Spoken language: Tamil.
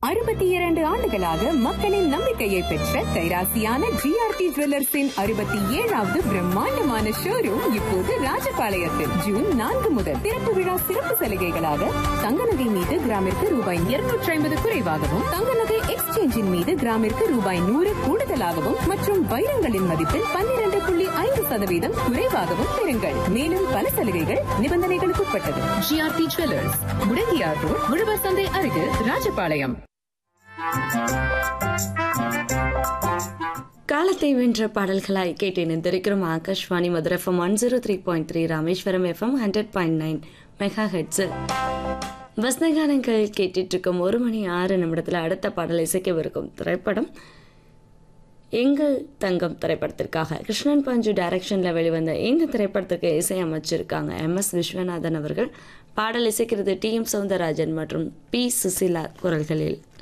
அறுபத்தி இரண்டு ஆண்டுகளாக மக்களின் நம்பிக்கையை பெற்ற கைராசியான ஜிஆர்டி ஜுவல்லர்ஸின் அறுபத்தி ஏழாவது பிரம்மாண்டமான ஷோரூம் இப்போது ராஜபாளையத்தில் ஜூன் நான்கு முதல் திறப்பு விழா சிறப்பு சலுகைகளாக தங்க நகை மீது கிராமிற்கு ரூபாய் இருநூற்றி ஐம்பது குறைவாகவும் தங்க நகை எக்ஸ்சேஞ்சின் மீது கிராமிற்கு ரூபாய் நூறு கூடுதலாகவும் மற்றும் வைரங்களின் மதிப்பில் பன்னிரண்டு புள்ளி ஐந்து சதவீதம் குறைவாகவும் பெறுங்கள் மேலும் பல சலுகைகள் நிபந்தனைகளுக்கு உட்பட்டது ஜிஆர்டி ஜுவல்லர்ஸ் முடங்கியார் ரோட் உழவர் சந்தை அருகே ராஜபாளையம் காலத்தை வென்ற பாடல்களாய் கேட்டு இணைந்திருக்கிறோம் Akashvani Madurai FM one zero three point three Rameswaram FM hundred point nine mega ஹெட்ஸில் வசனகானங்கள் கேட்டுட்டு இருக்கும் ஒரு மணி ஆறு நிமிடத்தில் அடுத்த பாடல் இசைக்கவிருக்கும் திரைப்படம் எங்கள் தங்கம் திரைப்படத்திற்காக கிருஷ்ணன் பஞ்சு டைரக்ஷனில் வெளிவந்த இந்த திரைப்படத்துக்கு இசை அமைச்சிருக்காங்க எம் எஸ் விஸ்வநாதன் அவர்கள் பாடல் இசைக்கிறது டி எம் சவுந்தரராஜன் மற்றும் பி சுசிலா குரல்களில்